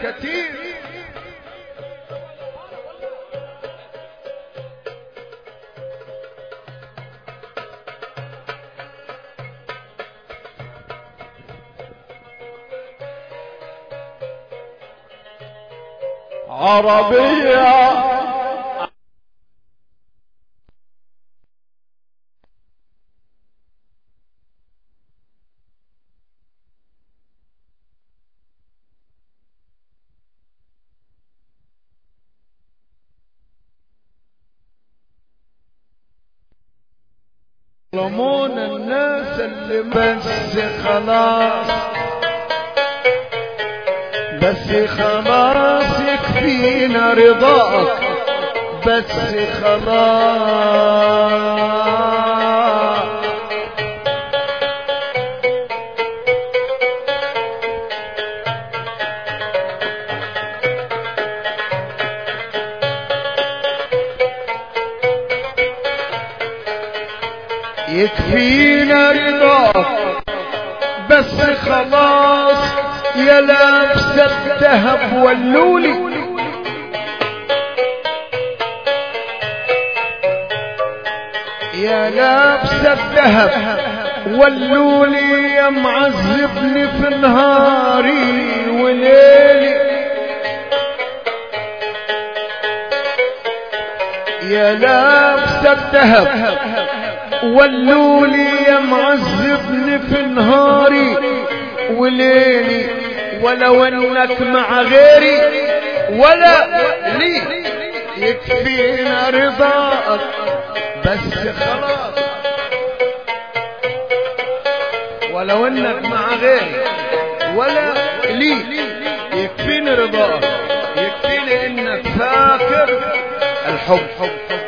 كتير عربية يظلمون الناس اللي بس خلاص بس خلاص يكفينا رضاك بس خلاص يكفينا رضاك بس خلاص يا لابس الذهب واللولي يا لابس الذهب واللولي يا معذبني في نهاري وليلي يا لابس الذهب واللولي يا معذبني في نهاري وليلي ولو انك مع غيري ولا لي يكفينا رضاك بس خلاص ولو انك مع غيري ولا لي يكفيني رضاك يكفيني انك فاكر الحب حب حب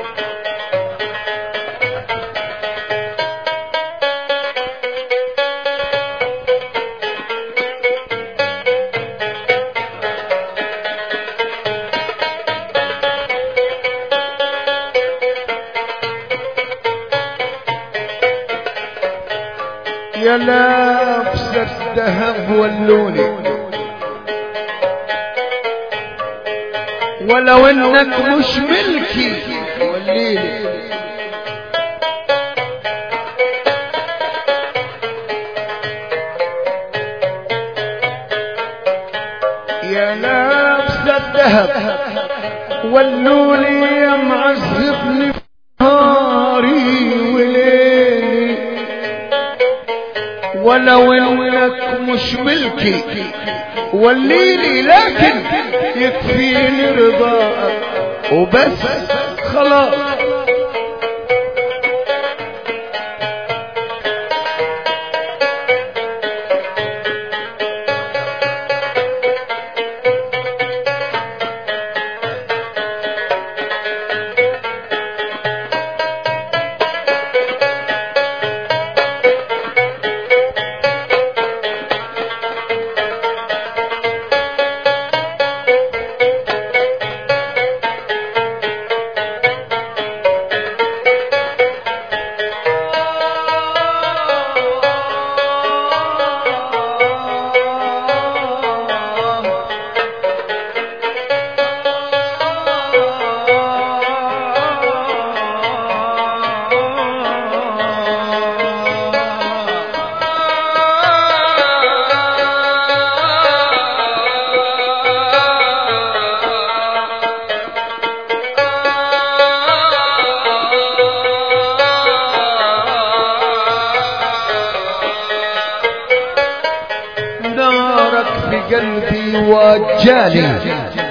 يا لابس الذهب واللولي ولو انك مش ملكي وليلي يا لابس الذهب واللولي يا معذبني في نهاري وليلي ولو انك مش ملكي وليلي لكن يكفيني رضاك وبس خلاص نارك في قلبي وجالي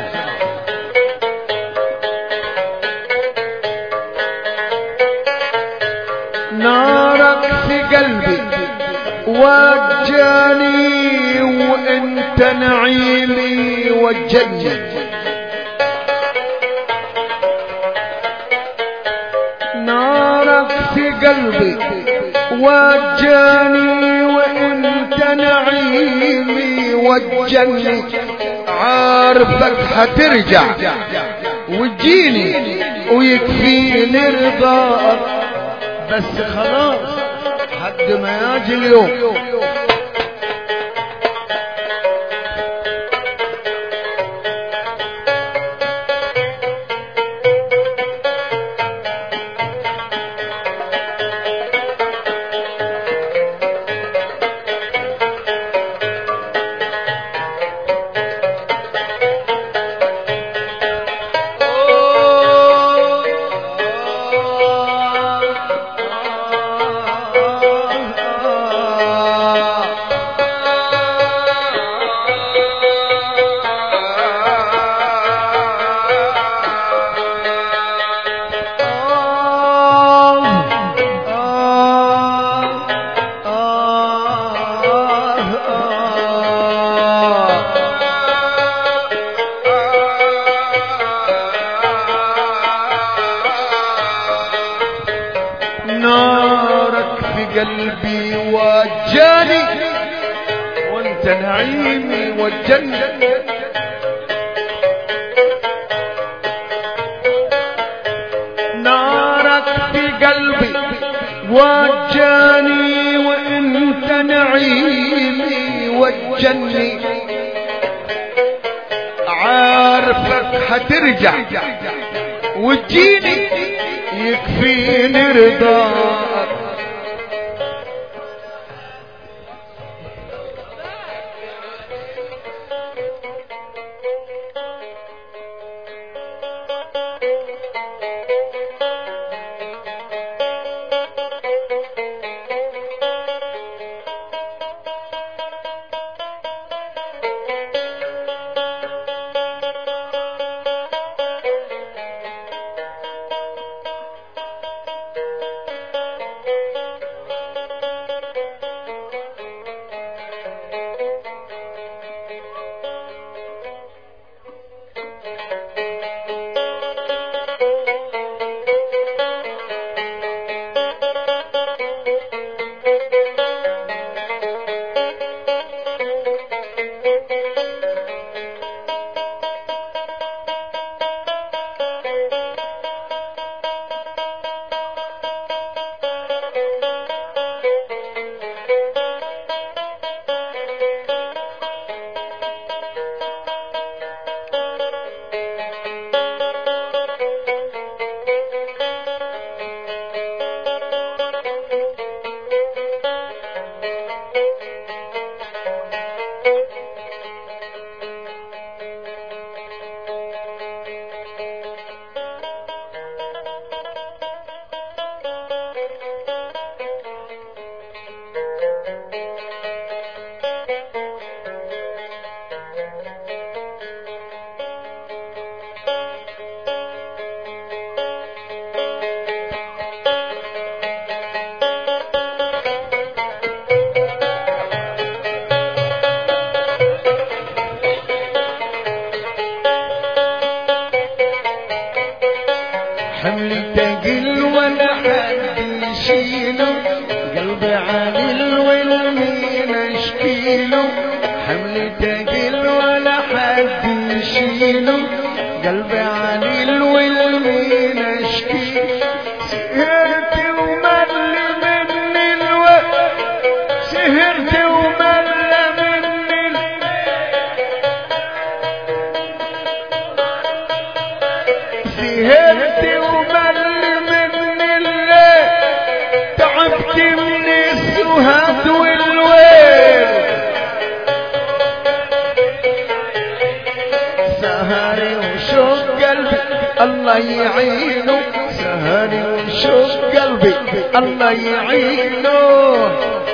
نارك في قلبي وجاني وانت نعيمي وجني نارك في قلبي وجاني وانت نعيمي وجني عارفك حترجع وتجيني ويكفيني رضاك بس خلاص حد ما يجي اليوم وجاني وانت نعيمي والجنة نارك في قلبي وجاني وانت نعيمي والجنة عارفك حترجع وتجيني يكفيني رضاك حملي تقل ولا حد يشيله قلبي عامل والمين اشكيله حملي تقل ولا حد يشيله قلبي عامل والمين اشكيله سهرت ومل مني الوقت سهرت ومل مني الوقت سهرت ومل من الليل تعبت من السهاد والويل سهري وشوق قلبي الله يعينه سهري وشوق قلبي الله يعينه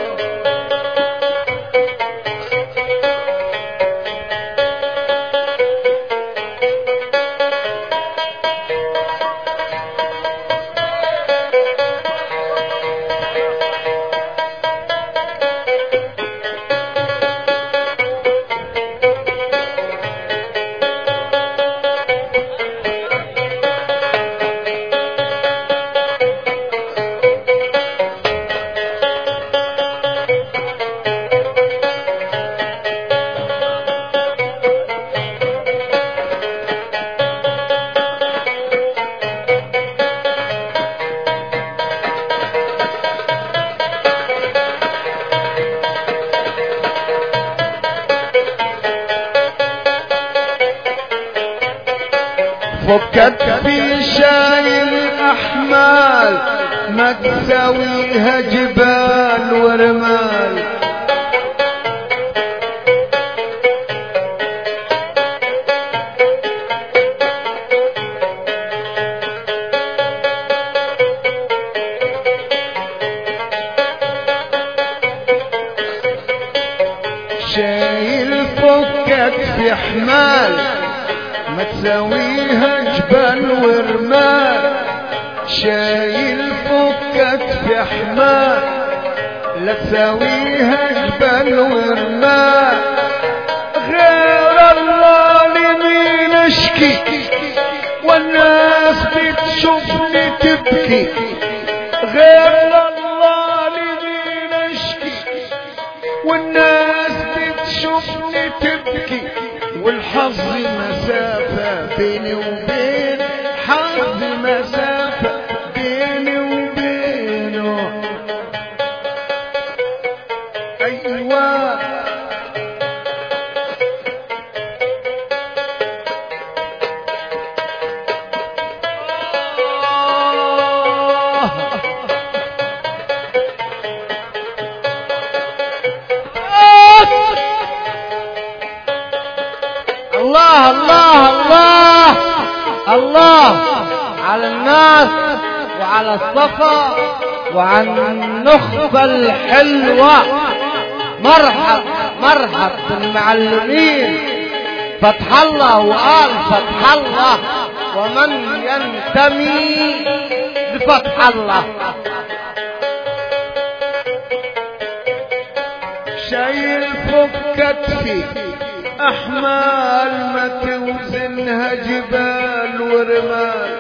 فكت في شايل احمال ما تساويها جبال ورمال شايل فكك في حمال ما تساويها جبال ورمال شايل فكك في حمال لا تساويها جبال ورمال غير الله لمين اشكي والناس بتشوفني تبكي غير الله لمين اشكي تبكي والحظ مسافة بيني وبين حظ مسافة بيني وبينه أيوة الله الله الله الله على الناس وعلى الصفا وعلى النخبة الحلوة مرحب مرحب بالمعلمين فتح الله وقال فتح الله ومن ينتمي بفتح الله شايل فكك في احمال ما توزنها جبال ورمال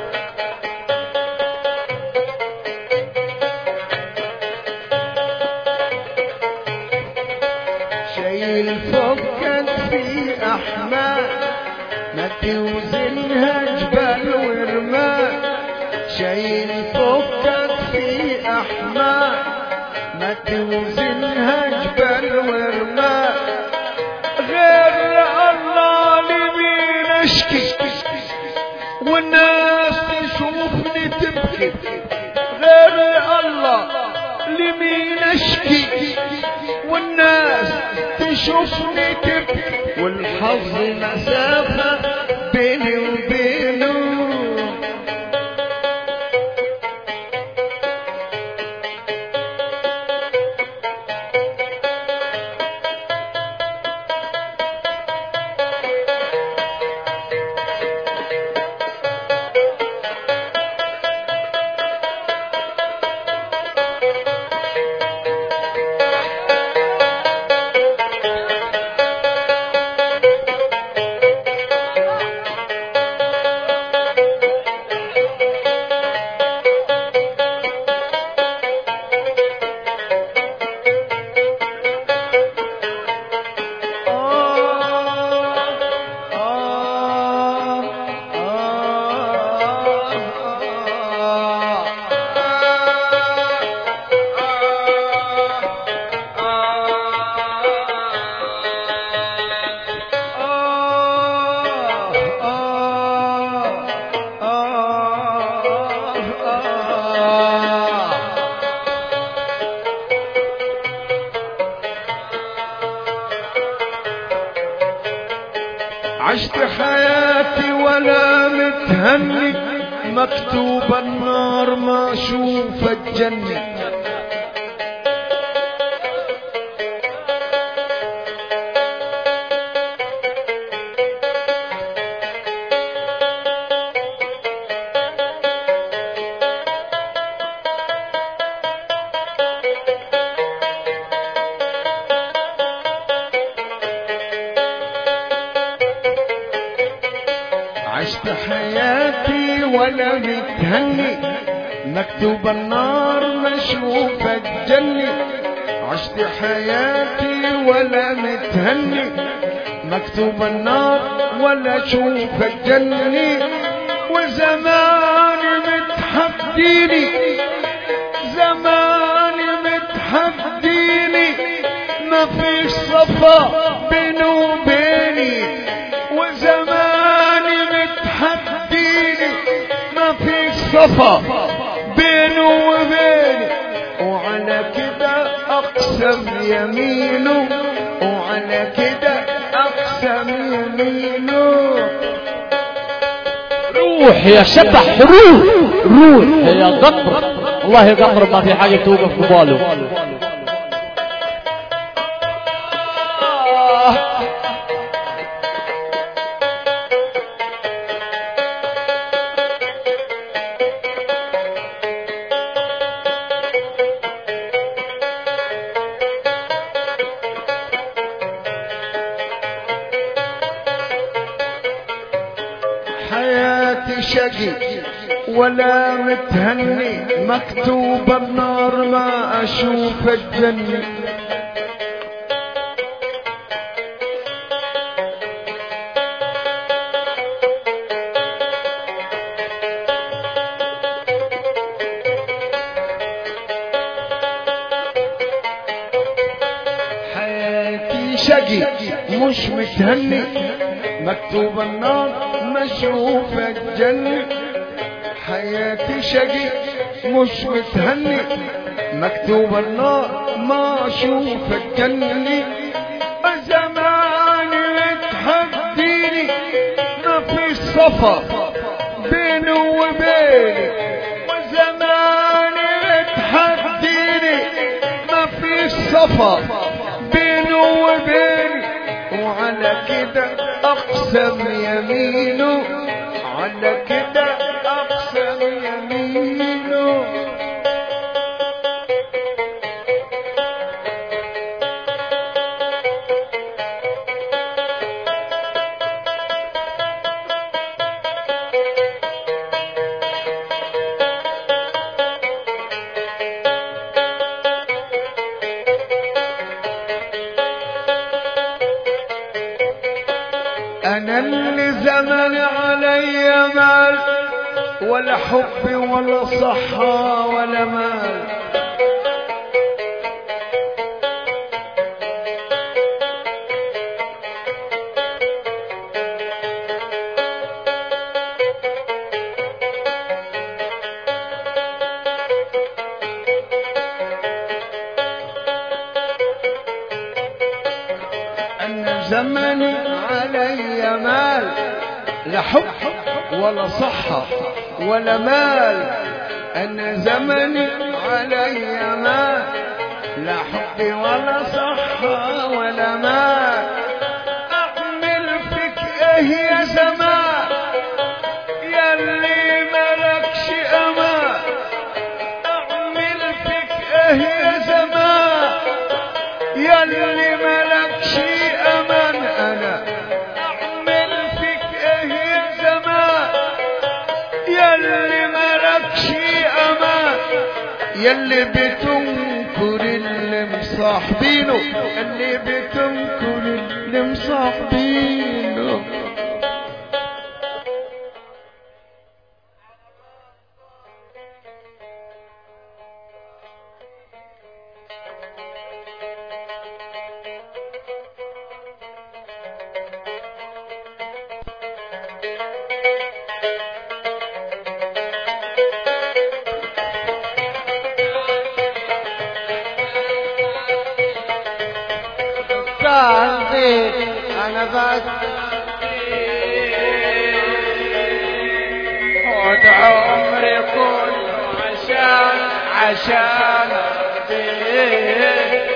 شايل فكك في احمال ما توزنها جبال ورمال شايل فكك في احمال ما توزنها جبال ورمال غير الله لمين اشكي والناس تشوفني تبكي غير الله لمين اشكي والناس تشوفني تبكي والحظ مسافة بيني وبينه عشت حياتي ولا متهني مكتوب النار ما اشوف الجنة عشت حياتي ولا متهني مكتوب النار مشوف الجنة عشت حياتي ولا متهني مكتوب النار ولا اشوف الجنة وزماني متحديني زماني متحديني ما فيش صفا بيني وبيني وزماني متحديني ما فيش صفا بيني وبيني وعلى كده اقسم يمينه وعلى كده اقسم يمينه روح يا شبح روح روح يا قطر والله يا قطر ما في حاجة توقف في باله حياتي شقي ولا متهني مكتوب النار ما اشوف الجنة شقي مش متهني مكتوب النار مشوف الجنة حياتي شقي مش متهني مكتوب النار ما اشوف الجنة زماني تحديني ما في صفا بيني وبيني وزماني تحديني ما في صفا بيني وبيني وعلى كده اقسم يمينه على كده اقسم يمينه انا اللي زمن علي مال ولا حب ولا صحة ولا مال أن زمني علي مال لا حب ولا صحة ولا مال أن زمني علي مال لا حب ولا صحة ولا مال أعمل فيك إيه يا زمان يلي ملكش أمان أعمل فيك إيه يا زمان يلي ملكش امان انا اعمل فيك ايه يا زمان يلي ملكش امان يلي بتنكر اللي مصاحبينه اللي بتنكر اللي مصاحبينه قلبي انا بس خد عمري كله عشان عشان أرضيك.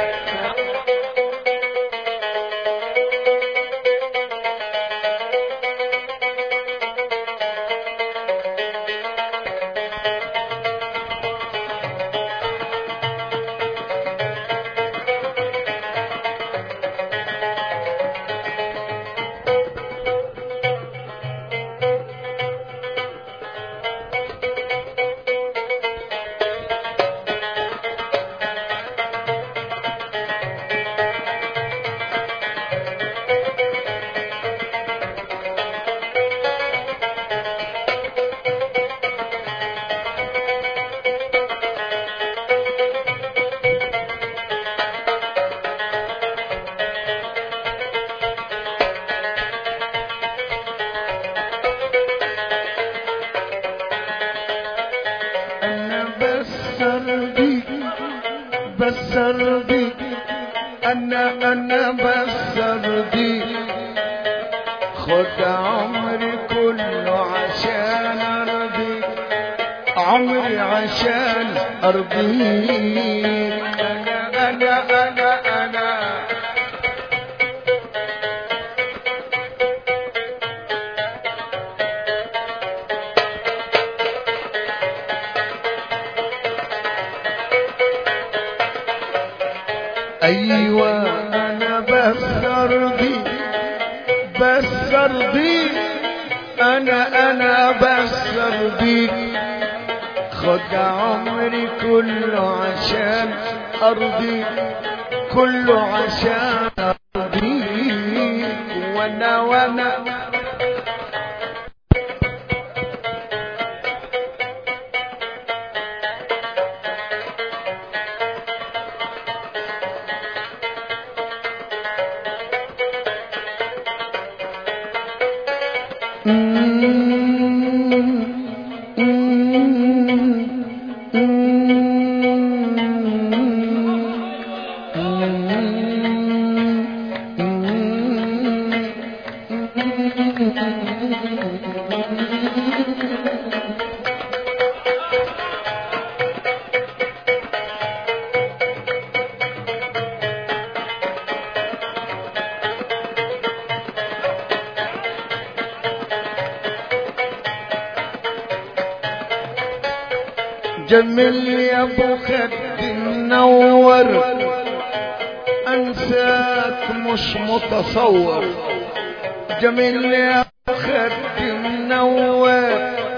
انا بسر بيك بسر بيك انا انا بسر بيك خد عمري كله عشان ارضيك عمري عشان ارضيك انا انا انا انا ايوه انا بسر بيك بسر بيك انا انا بسر بيك خد عمري كله عشان ارضيك كله عشان ارضيك وانا وانا جمل يا ابو خد منور انساك مش متصور جميل يا ابو خد منور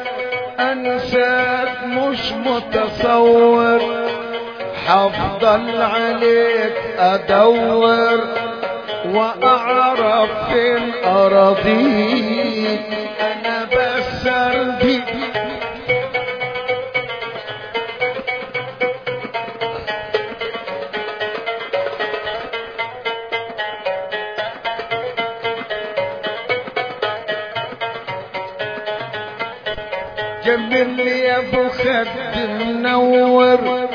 انساك مش متصور حفضل عليك ادور واعرف فين اراضيك انا بس ارضيك جمل يا ابو خد منور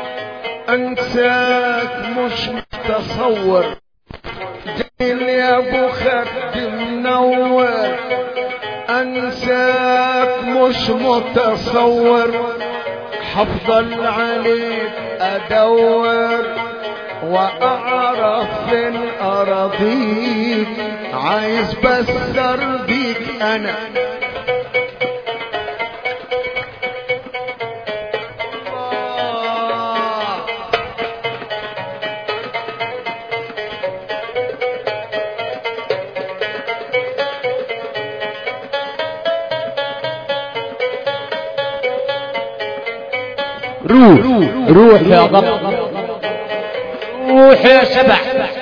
انساك مش متصور جميل يا ابو خد منور انساك مش متصور حفضل عليك ادور واعرف فين اراضيك عايز بس ارضيك انا روح روح يا ضب روح يا شبح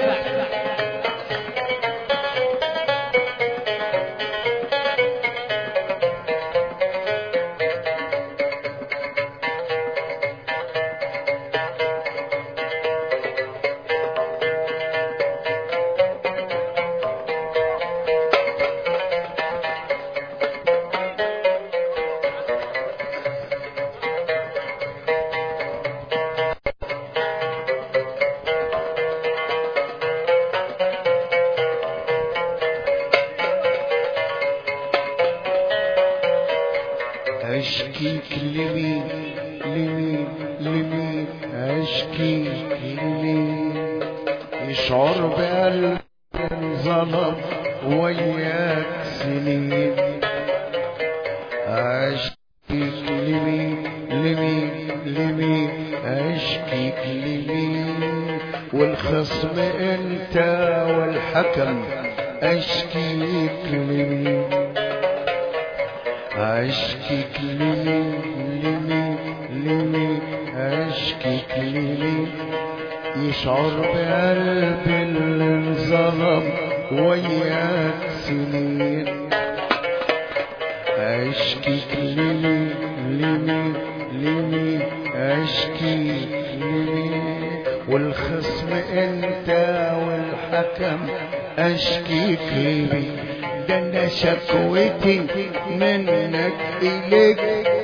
اشكيك لمين لمين لمين اشكيك لمين يشعر بقلب انظلم وياك سنين اشكيك لمين لمين لمين اشكيك لمين والخصم انت والحكم اشكيك لمين اشكيك لمين لمين لمين اشكيك لمين يشعر بقلب اللي انظلم وياك سنين اشكيك لمين لمين لمين اشكيك لمين والخصم انت والحكم اشكيك لمين ده انا شكوتي منك اليك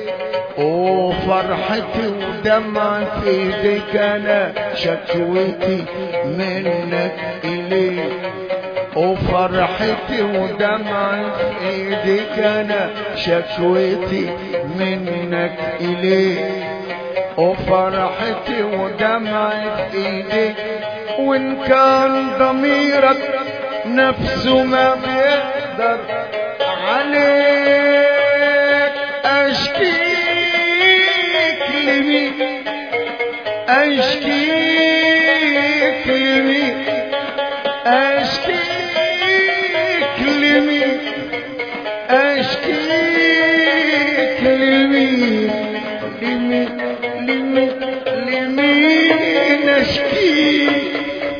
وفرحتي ودمع في ايديك انا شكوتي منك اليك وفرحتي ودمع في ايديك انا شكوتي منك اليك وفرحتي ودمع في ايديك وان كان ضميرك نفسه ما بيقدر عليك اشكيك لمين اشكيك لمين اشكيك لمين اشكيك لمين لمين لمين لمين اشكيك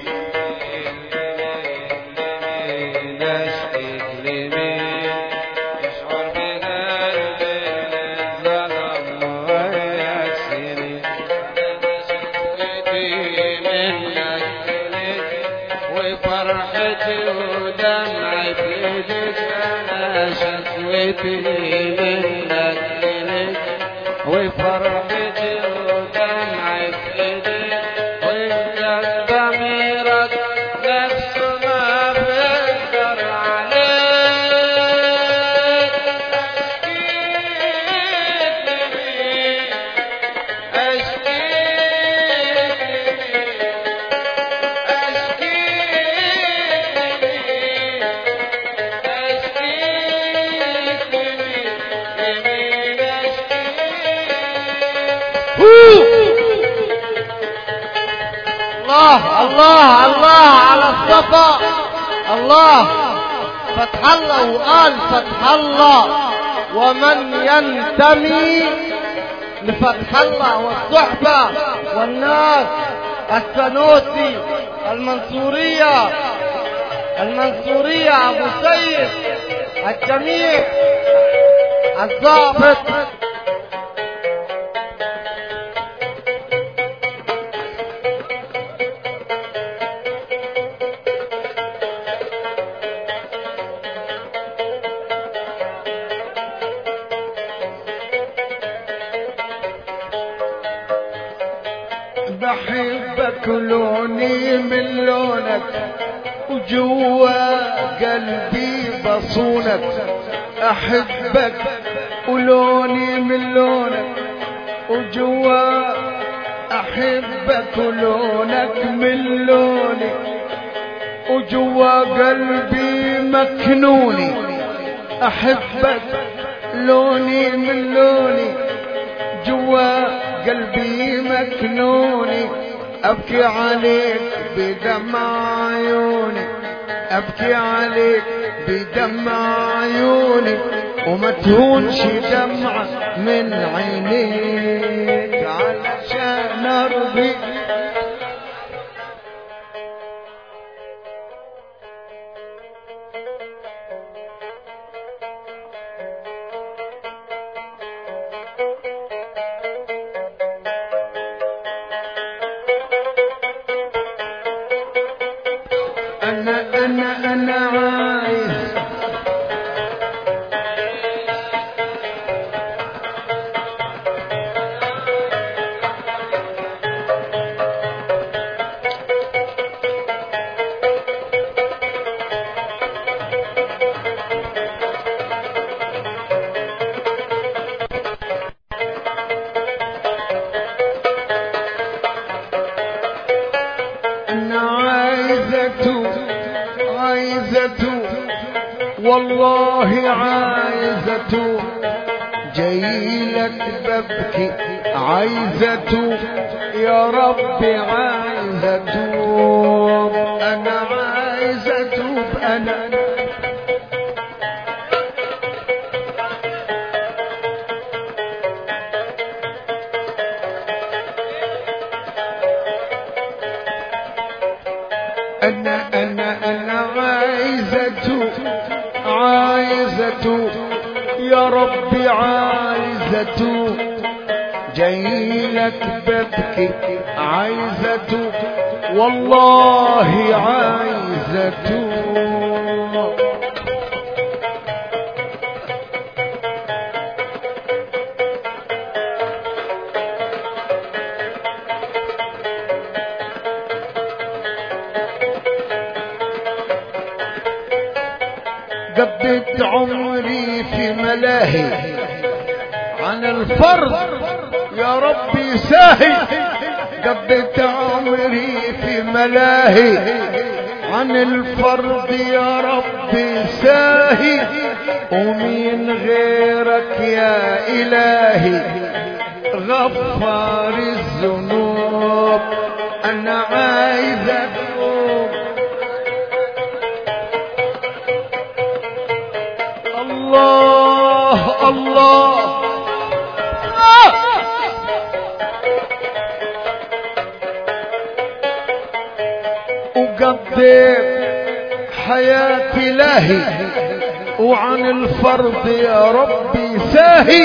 نشتك لمين يشعر بقلب الظلم وياك سنين فرحتي ودمعة ايدك انا شكوتي منك اليك وفرحتي ودمعة ايدك وانت ضميرك نفسه ما بيقدر عليك الله الله الله على الصفا الله فتح الله وقال فتح الله ومن ينتمي لفتح الله والصحبة والناس السنوسي المنصورية المنصورية أبو سيد الجميع الضابط بحبك لوني من لونك وجوا قلبي بصونك احبك ولوني من لونك وجوا احبك ولونك من لوني وجوا قلبي مكنوني احبك لوني من لوني جوا قلبي مكنوني ابكي عليك بدمع عيوني ابكي عليك بدمع عيوني وما تهونش دمعة من عينيك علشان ارضيك انا انا انا عايز انا عايزة عايزة والله عايزة جايلك ببكي عايزة يا رب عايزة انا عايزة انا أنا أنا أنا عايزة عايزة يا ربي عايزة جايلك ببكي عايزة والله عايزة قضيت عمري في ملاهي عن الفرض يا ربي ساهي قضيت عمري في ملاهي عن الفرض يا ربي ساهي ومين غيرك يا إلهي غفار الذنوب أنا عايز أتوب الله الله وقضيت حياتي لاهي وعن الفرض يا ربي ساهي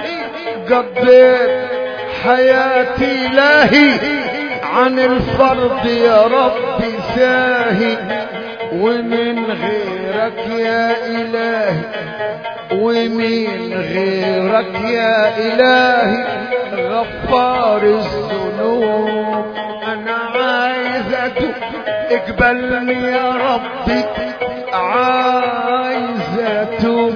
قضيت حياتي لاهي عن الفرض يا ربي ساهي ومن غيرك يا إلهي ومن غيرك يا إلهي غفار الذنوب أنا عايز أتوب اقبلني يا ربي عايز أتوب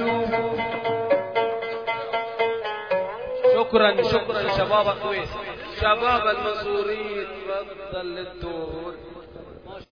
شكرا شكرا شباب الكويت شباب المنصورين تفضل للدور